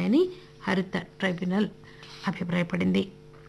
ఉన్నాయని హరిత ట్రైబ్యునల్ అభిప్రాయపడింది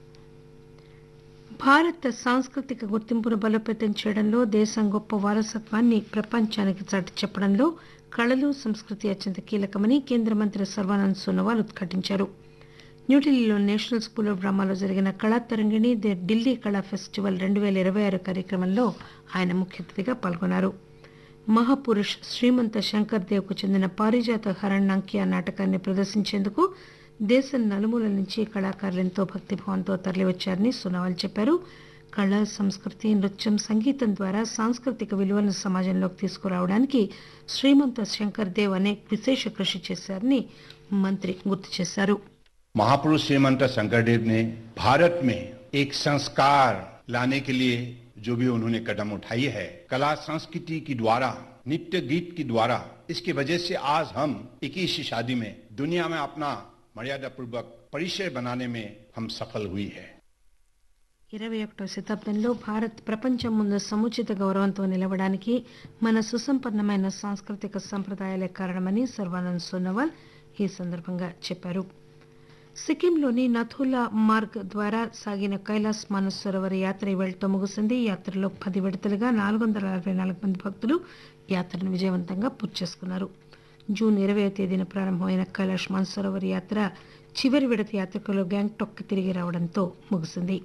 భారత సాంస్కృతిక గుర్తింపును బలోపేతం చేయడంలో దేశం గొప్ప వారసత్వాన్ని ప్రపంచానికి చాటి చెప్పడంలో కళలు సంస్కృతి అత్యంత కీలకమని కేంద్ర మంత్రి సర్వానంద్ సోనోవాల్ ఉద్ఘాటించారు న్యూఢిల్లీలో నేషనల్ స్కూల్ ఆఫ్ డ్రామాలో జరిగిన కళా తరంగిణి ది ఢిల్లీ కళా ఫెస్టివల్ రెండు వేల ఇరవై ఆరు కార్యక్రమంలో ఆయన ముఖ్య అతిథిగా పాల్గొన్నారు మహాపురుష్ శ్రీమంత శంకర్ దేవ్కు చెందిన పారిజాత హరణ్యాంకియా నాటకాన్ని ప్రదర్శించేందుకు దేశం నలుమూలల నుంచి కళాకారులు ఎంతో భక్తిభావంతో తరలివచ్చారని సోనోవాల్ చెప్పారు కళ సంస్కృతి నృత్యం సంగీతం ద్వారా సాంస్కృతిక విలువలను సమాజంలోకి తీసుకురావడానికి శ్రీమంత శంకర్ దేవ్ అనేక విశేష కృషి చేశారని మంత్రి గుర్తు చేశారు महापुरुष श्रीमंत शंकरदेव ने भारत में एक संस्कार लाने के लिए जो भी उन्होंने कदम उठाई है कला संस्कृति की द्वारा नित्य गीत की द्वारा इसकी वजह से आज हम इक्कीसवीं शादी में दुनिया में अपना मर्यादा पूर्वक परिचय बनाने में हम सफल हुई है ఇరవై ఒకటో శతాబ్దంలో భారత్ ప్రపంచం ముందు సముచిత గౌరవంతో నిలవడానికి మన సుసంపన్నమైన సాంస్కృతిక సంప్రదాయాలే కారణమని సర్వానంద్ సోనోవాల్ ఈ సందర్భంగా చెప్పారు సిక్కింలోని నథులా మార్గ్ ద్వారా సాగిన కైలాస్ మానస్ సరోవర్ యాత్ర ఇవాళతో ముగిసింది ఈ యాత్రలో పది విడతలుగా నాలుగు వందల అరవై నాలుగు మంది భక్తులు యాత్రను విజయవంతంగా పూర్తి చేసుకున్నారు జూన్ ఇరవై తేదీన ప్రారంభమైన కైలాష్ మానసరోవర్ యాత్ర చివరి విడత యాత్రికులు గ్యాంగ్టాక్ తిరిగి రావడంతో ముగిసింది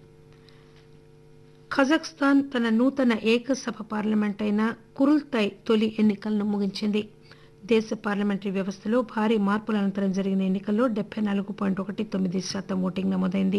కజాఖ్స్తాన్ తన నూతన ఏకసభ పార్లమెంట్ అయిన కురుల్తై తొలి ఎన్నికలను ముగించింది దేశ పార్లమెంటరీ వ్యవస్థలో భారీ మార్పుల అనంతరం జరిగిన ఎన్నికల్లో డెబ్బై నాలుగు పాయింట్ ఒకటి తొమ్మిది శాతం ఓటింగ్ నమోదైంది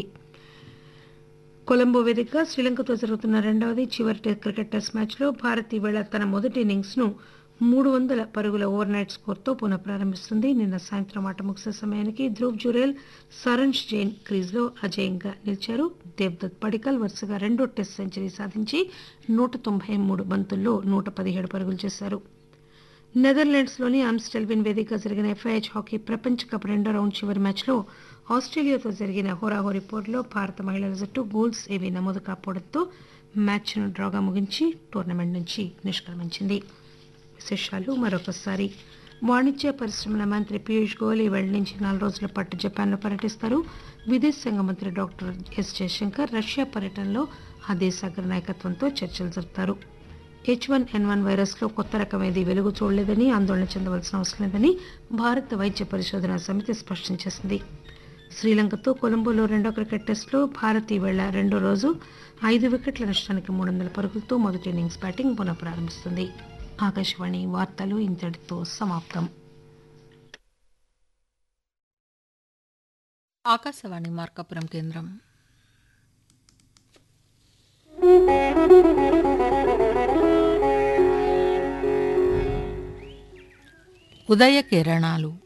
కొలంబో వేదికగా శ్రీలంకతో జరుగుతున్న రెండవది చివరి టే- క్రికెట్ టెస్ట్ మ్యాచ్లో భారత్ ఈవేళ తన మొదటి ఇన్నింగ్స్ ను మూడు వందల పరుగుల ఓవర్ నైట్ స్కోర్తో పునః ప్రారంభిస్తుంది నిన్న సాయంత్రం ఆట ముగిసే సమయానికి ధ్రువ్ జురేల్ సరణ్ జైన్ క్రీజ్లో అజేయంగా నిలిచారు దేవ్దత్ పడికల్ వరుసగా రెండో టెస్ట్ సెంచరీ సాధించి నూట తొంభై మూడు బంతుల్లో నూట పదిహేడు పరుగులు చేశారు నెదర్లాండ్స్లోని ఆమ్స్టెల్విన్ వేదికగా జరిగిన ఎఫ్ఐహెచ్ హాకీ ప్రపంచ కప్ రెండో రౌండ్ చివరి మ్యాచ్లో ఆస్ట్రేలియాతో జరిగిన హోరాహోరీ పోరులో భారత మహిళల జట్టు గోల్స్ ఏవీ నమోదు కాకపోవడంతో మ్యాచ్ను డ్రాగా ముగించి టోర్నమెంట్ నుంచి నిష్క్రమించింది విశేషాలు మరొకసారి వాణిజ్య పరిశ్రమల మంత్రి పీయూష్ గోయల్ ఈ వేళ నుంచి నాలుగు రోజుల పాటు జపాన్లో పర్యటిస్తారు విదేశాంగ మంత్రి డాక్టర్ ఎస్ జయశంకర్ రష్యా పర్యటనలో ఆ దేశ అగ్ర నాయకత్వంతో చర్చలు జరుపుతారు H one N one virus లో కొత్త రకం ఏది వెలుగు చూడలేదని ఆందోళన చెందవలసిన అవసరం లేదని భారత వైద్య పరిశోధన సమితి స్పష్టం చేసింది శ్రీలంకతో కొలంబోలో రెండో క్రికెట్ టెస్టులో భారత్ ఈవేళ రెండో రోజు ఐదు వికెట్ల నష్టానికి మూడు వందల పరుగులతో మొదటి ఇన్నింగ్స్ బ్యాటింగ్ పునః ప్రారంభిస్తుంది ఆకాశవాణి వార్తలు ఇంతటితో సమాప్తం ఆకాశవాణి మార్కాపురం కేంద్రం ఉదయ కిరణాలు